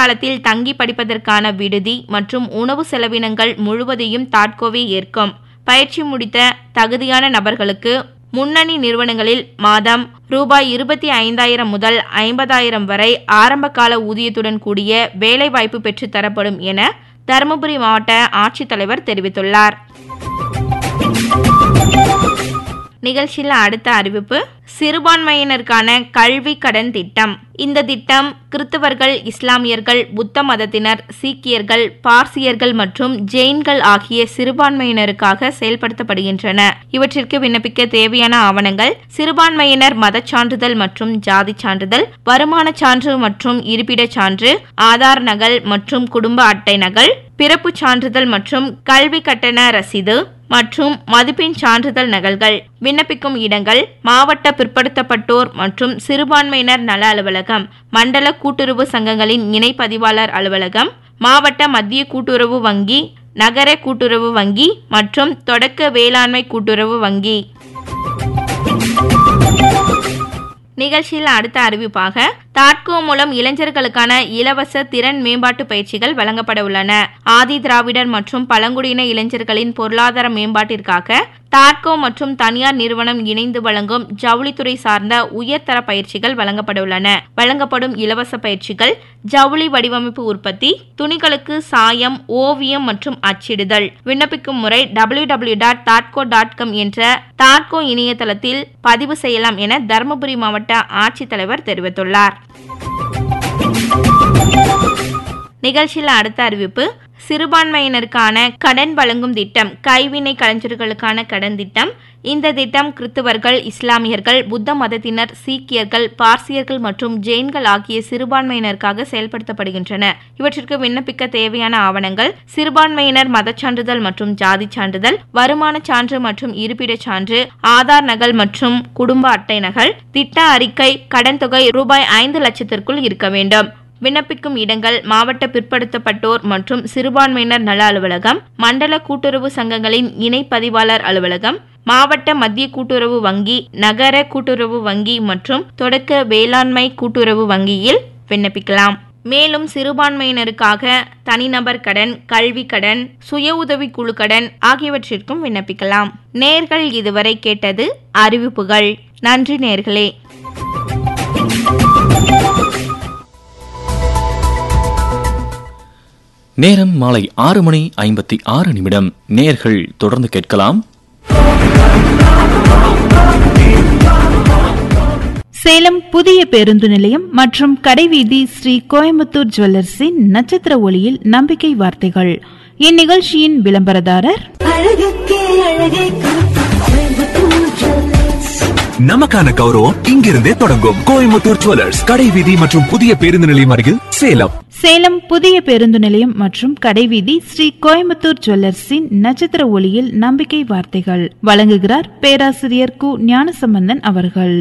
காலத்தில் தங்கி படிப்பதற்கான விடுதி மற்றும் உணவு செலவினங்கள் முழுவதையும் தாட்கோவே ஏற்கும் பயிற்சி முடித்த தகுதியான நபர்களுக்கு முன்னணி நிறுவனங்களில் மாதம் ரூபாய் இருபத்தி ஐந்தாயிரம் முதல் ஐம்பதாயிரம் வரை ஆரம்பகால ஊதியத்துடன் கூடிய வேலைவாய்ப்பு பெற்றுத் தரப்படும் என தருமபுரி மாவட்ட ஆட்சித்தலைவர் தெரிவித்துள்ளார் நிகழ்ச்சியில் அடுத்த அறிவிப்பு சிறுபான்மையினருக்கான கல்வி கடன் திட்டம் இந்த திட்டம் கிறிஸ்தவர்கள் இஸ்லாமியர்கள் புத்த மதத்தினர் சீக்கியர்கள் பார்சியர்கள் மற்றும் ஜெயின்கள் ஆகிய சிறுபான்மையினருக்காக செயல்படுத்தப்படுகின்றன இவற்றிற்கு விண்ணப்பிக்க தேவையான ஆவணங்கள் சிறுபான்மையினர் மதச் சான்றிதழ் மற்றும் ஜாதி சான்றிதழ் வருமான சான்று மற்றும் இருப்பிடச் சான்று ஆதார் நகல் மற்றும் குடும்ப அட்டை நகல் பிறப்புச் சான்றிதழ் மற்றும் கல்வி கட்டண ரசீது மற்றும் மதிப்பெண் சான்றிதழ் நகல்கள் விண்ணப்பிக்கும் இடங்கள் மாவட்ட பிற்படுத்தப்பட்டோர் மற்றும் சிறுபான்மையினர் நல அலுவலகம் மண்டல கூட்டுறவு சங்கங்களின் இணை பதிவாளர் அலுவலகம் மாவட்ட மத்திய கூட்டுறவு வங்கி நகர கூட்டுறவு வங்கி மற்றும் தொடக்க வேளாண்மை கூட்டுறவு வங்கி நிகழ்ச்சியில் அடுத்த அறிவிப்பாக தாட்கோ மூலம் இளைஞர்களுக்கான இலவச திறன் மேம்பாட்டு பயிற்சிகள் வழங்கப்பட உள்ளன ஆதி திராவிடர் மற்றும் பழங்குடியின இளைஞர்களின் பொருளாதார மேம்பாட்டிற்காக தாட்கோ மற்றும் தனியார் நிறுவனம் இணைந்து வழங்கும் ஜவுளித்துறை சார்ந்த உயர்தர பயிற்சிகள் வழங்கப்பட உள்ளன வழங்கப்படும் இலவச பயிற்சிகள் ஜவுளி வடிவமைப்பு உற்பத்தி துணிகளுக்கு சாயம் ஓவியம் மற்றும் அச்சிடுதல் விண்ணப்பிக்கும் முறை டபிள்யூ டபிள்யூ டாட் தாட்கோ டாட் காம் என்ற தாட்கோ இணையதளத்தில் பதிவு செய்யலாம் என தருமபுரி மாவட்ட ஆட்சித்தலைவர் தெரிவித்துள்ளார் நிகழ்ச்சியில் அடுத்த அறிவிப்பு சிறுபான்மையினருக்கான கடன் வழங்கும் திட்டம் கைவினை கலைஞர்களுக்கான கடன் திட்டம் இந்த திட்டம் கிறிஸ்தவர்கள் இஸ்லாமியர்கள் புத்த மதத்தினர் சீக்கியர்கள் பார்சியர்கள் மற்றும் ஜெயின்கள் ஆகிய சிறுபான்மையினருக்காக செயல்படுத்தப்படுகின்றன இவற்றிற்கு விண்ணப்பிக்க தேவையான ஆவணங்கள் சிறுபான்மையினர் மதச்சான்றிதழ் மற்றும் ஜாதி சான்றிதழ் வருமான சான்று மற்றும் இருப்பிடச் சான்று ஆதார் நகல் மற்றும் குடும்ப அட்டை நகல் திட்ட அறிக்கை கடன் தொகை ரூபாய் ஐந்து லட்சத்திற்குள் இருக்க வேண்டும் விண்ணப்பிக்கும் இடங்கள் மாவட்ட பிற்படுத்தப்பட்டோர் மற்றும் சிறுபான்மையினர் நல அலுவலகம் மண்டல கூட்டுறவு சங்கங்களின் இணை பதிவாளர் அலுவலகம் மாவட்ட மத்திய கூட்டுறவு வங்கி நகர கூட்டுறவு வங்கி மற்றும் தொடக்க வேளாண்மை கூட்டுறவு வங்கியில் விண்ணப்பிக்கலாம் மேலும் சிறுபான்மையினருக்காக தனிநபர் கடன் கல்வி கடன் சுய உதவி குழு கடன் ஆகியவற்றிற்கும் விண்ணப்பிக்கலாம் நேர்கள் இதுவரை கேட்டது அறிவிப்புகள் நன்றி நேர்களே நேரம் மாலை ஆறு மணி ஐம்பத்தி ஆறு நிமிடம் நேர்கள் தொடர்ந்து கேட்கலாம் சேலம் புதிய பேருந்து நிலையம் மற்றும் கடைவீதி ஸ்ரீ கோயம்புத்தூர் ஜுவல்லர்ஸின் நட்சத்திர ஒளியில் நம்பிக்கை வார்த்தைகள் இந்நிகழ்ச்சியின் விளம்பரதாரர் அழகுக்கே அழகை கோயம்புத்தூர் ஜுவல்லர்ஸ் நமக்கான கௌரவம் இங்கிருந்தே தொடங்கும் கோயம்புத்தூர் ஜுவல்லர்ஸ் கடை வீதி மற்றும் புதிய பேருந்து நிலையம் அருகில் சேலம் சேலம் புதிய பேருந்து நிலையம் மற்றும் கடைவீதி ஸ்ரீ கோயம்புத்தூர் ஜுவல்லர்ஸின் நட்சத்திர ஒளியில் நம்பிக்கை வார்த்தைகள் வழங்குகிறார் பேராசிரியர் கு ஞானசம்பந்தன் அவர்கள்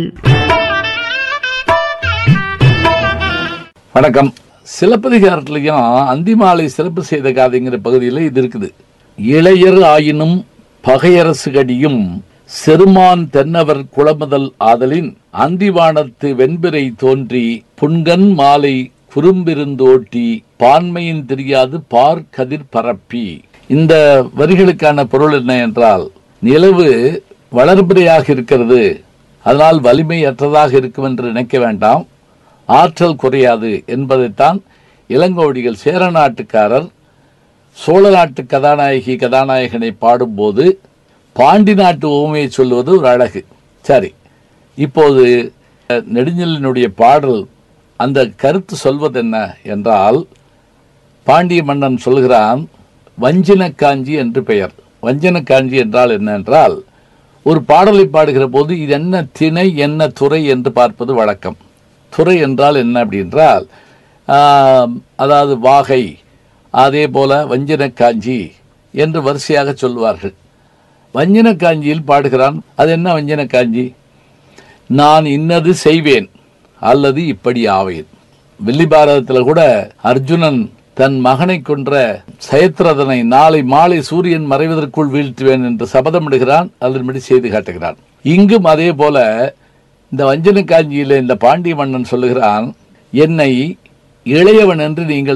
வணக்கம் சிலப்பதிகாரத்திலையும் அந்திமாலை சிறப்பு செய்த காதைங்கிற பகுதியில் இது இருக்குது இளையர் ஆயினும் பகையரசு கடியும் செருமான் தென்னவர் குளமுதல் ஆதலின் அந்திவானத்து வெண்பிறை தோன்றி புன்கண் மாலை குறும்பிருந்தோட்டி பான்மையின் தெரியாது பார் கதிர் பரப்பி இந்த வரிகளுக்கான பொருள் என்ன என்றால் நிலவு வளர்பிறையாக இருக்கிறது அதனால் வலிமையற்றதாக இருக்கும் என்று நினைக்க வேண்டாம் ஆற்றல் குறையாது என்பதைத்தான் இளங்கோடிகள் சேர நாட்டுக்காரர் சோழ நாட்டு கதாநாயகி கதாநாயகனை பாடும்போது பாண்டி நாட்டு ஓமையை சொல்லுவது ஒரு அழகு சரி இப்போது அஹ், நெடுஞ்செழியனுடைய பாடல் அந்த கருத்து சொல்வது என்ன என்றால் பாண்டிய மன்னன் சொல்கிறான் வஞ்சின காஞ்சி என்று பெயர் வஞ்சன காஞ்சி என்றால் என்ன என்றால் ஒரு பாடலை பாடுகிற போது இது என்ன திணை என்ன துறை என்று பார்ப்பது வழக்கம் துறை என்றால் என்ன அப்படின்றால் ஆம், அதாவது வாகை அதே போல வஞ்சன காஞ்சி என்று வரிசையாக சொல்வார்கள் வஞ்சன காஞ்சியில் பாடுகிறான் அது என்ன வஞ்சன காஞ்சி நான் இன்னது செய்வேன் அல்லது இப்படி ஆவேன் வில்லி பாரதத்தில் கூட அர்ஜுனன் தன் மகனை கொன்ற சயத்ரதனை நாளை மாலை சூரியன் மறைவதற்குள் வீழ்த்துவேன் என்று சபதமிடுகிறான் அதன்படி செய்து காட்டுகிறான் இங்கும் அதே போல இந்த வஞ்சன காஞ்சியில இந்த பாண்டிய மன்னன் சொல்லுகிறான் என்னை இளையவன் என்று நீங்கள்